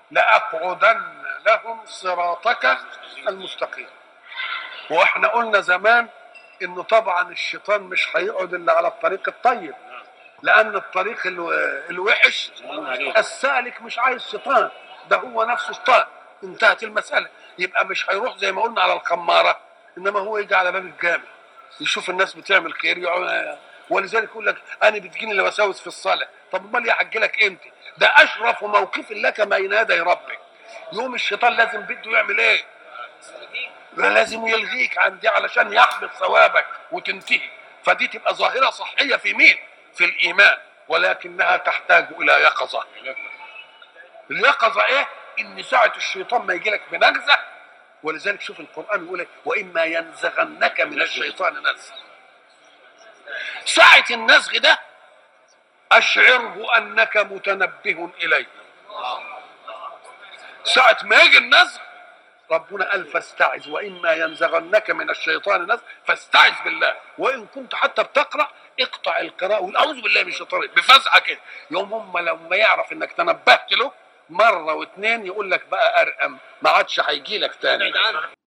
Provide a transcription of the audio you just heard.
لأقعدن لهم صراطك المستقيم واحنا قلنا زمان انه طبعا الشيطان مش هيقعد الا على الطريق الطيب لان الطريق الو- الوحش السالك مش عايز شيطان ده هو نفسه شيطان انتهت المساله يبقى مش هيروح زي ما قلنا على الخماره انما هو يجي على باب الجامع يشوف الناس بتعمل خير يقعد- ولذلك يقول لك انا بتجيني الوساوس في الصلاه طب امال يعجلك انت ده اشرف موقف لك بين يدي ربك يوم الشيطان لازم بده يعمل ايه لازم يلغيك عن دي علشان يحبط ثوابك وتنتهي فدي تبقى ظاهره صحيه في مين في الايمان ولكنها تحتاج الى يقظه اليقظه ايه ان ساعه الشيطان ما يجي لك بنغزه ولذلك شوف القران يقول لك واما ينزغنك من الشيطان نزغ ساعه النزغ ده اشعره انك متنبه اليه ساعه ما يجي النزغ ربنا قال فاستعذ واما ينزغنك من الشيطان نزغ فاستعذ بالله وان كنت حتى بتقرا اقطع القراءه وقول اعوذ بالله من الشيطان الرجيم بفزعه كده يوم هم لما يعرف انك تنبهت له مره واثنين يقول لك بقى ارقم ما عادش هيجي لك تاني